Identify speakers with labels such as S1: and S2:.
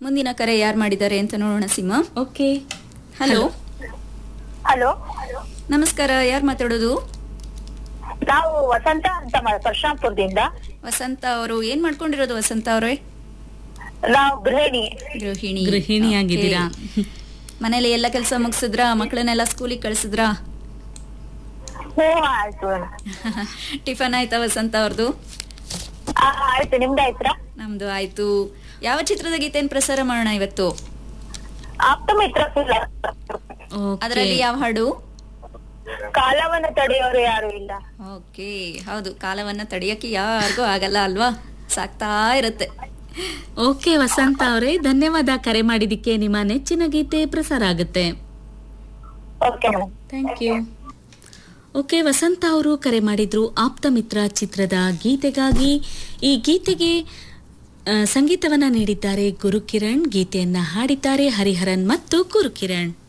S1: ಮುಂದಿನ ಕರೆ ಯಾರು ಮಾಡಿದ್ದಾರೆ ಅಂತ ನೋಡೋಣ ಸೀಮಾ
S2: ಓಕೆ
S1: ಹಲೋ
S3: ಹಲೋ
S1: ನಮಸ್ಕಾರ ಯಾರು ಮಾತಾಡೋದು
S3: ನಾವು ವಸಂತ ಅಂತ ಮ- ಪರಶುರಾಂಪುರದಿಂದ
S1: ವಸಂತ ಅವರು ಏನ್ ಮಾಡ್ಕೊಂಡಿರೋದು ವಸಂತ ಅವರೇ
S3: ನಾವು ಗೃಹಿಣಿ
S1: ಗೃಹಿಣಿ
S2: ಗೃಹಿಣಿಯಾಗಿದ್ದೀರಾ
S1: Okay. ಮನೇಲಿ ಎಲ್ಲ ಕೆಲಸ ಮುಗಿಸಿದ್ರಾ ಮಕ್ಕಳನ್ನೆಲ್ಲ ಸ್ಕೂಲಿಗೆ ಕಳಿಸಿದ್ರಾ
S3: ಹ್ಞೂ ಆಯ್ತು
S1: ಟಿಫನ್ ಆಯ್ತಾ ವಸಂತ ಅವ್ರದ್ದು
S3: ಆ, ಆಯ್ತು ನಿಮ್ದು ಆಯ್ತಾ
S1: ನಮ್ದು ಆಯ್ತು ಯಾವ ಚಿತ್ರದ ಗೀತೆಯನ್ನು ಪ್ರಸಾರ ಮಾಡೋಣ ಇವತ್ತು
S3: ಆಪ್ತ ಮಿತ್ರ ಇಲ್ಲ
S1: ಅದರಲ್ಲಿ ಯಾವ ಹಾಡು
S3: ಕಾಲವನ್ನು ತಡೆಯೋರು ಯಾರು ಇಲ್ಲ
S1: ಓಕೆ ಹೌದು ಕಾಲವನ್ನ ತಡೆಯಕ್ಕೆ ಯಾರಿಗೂ ಆಗಲ್ಲ ಅಲ್ವಾ ಸಾಕ್ತಾ ಇರುತ್ತೆ
S2: ಓಕೆ ವಸಂತ ಅವರೇ ಧನ್ಯವಾದ ಕರೆ ಮಾಡಿದ್ದಕ್ಕೆ ನಿಮ್ಮ ನೆಚ್ಚಿನ ಗೀತೆ ಪ್ರಸಾರ ಆಗುತ್ತೆ
S3: okay madam
S2: thank you okay Vasanta ಅವರು ಕರೆ ಮಾಡಿದ್ರು ಆಪ್ತ ಮಿತ್ರ ಚಿತ್ರದ ಗೀತೆಗಾಗಿ ಈ ಗೀತೆಗೆ ಆ, ಸಂಗೀತವನ್ನ ನೀಡಿದ್ದಾರೆ ಗುರುಕಿರಣ್ ಗೀತೆಯನ್ನ ಹಾಡಿದ್ದಾರೆ ಹರಿಹರನ್ ಮತ್ತು ಗುರುಕಿರಣ್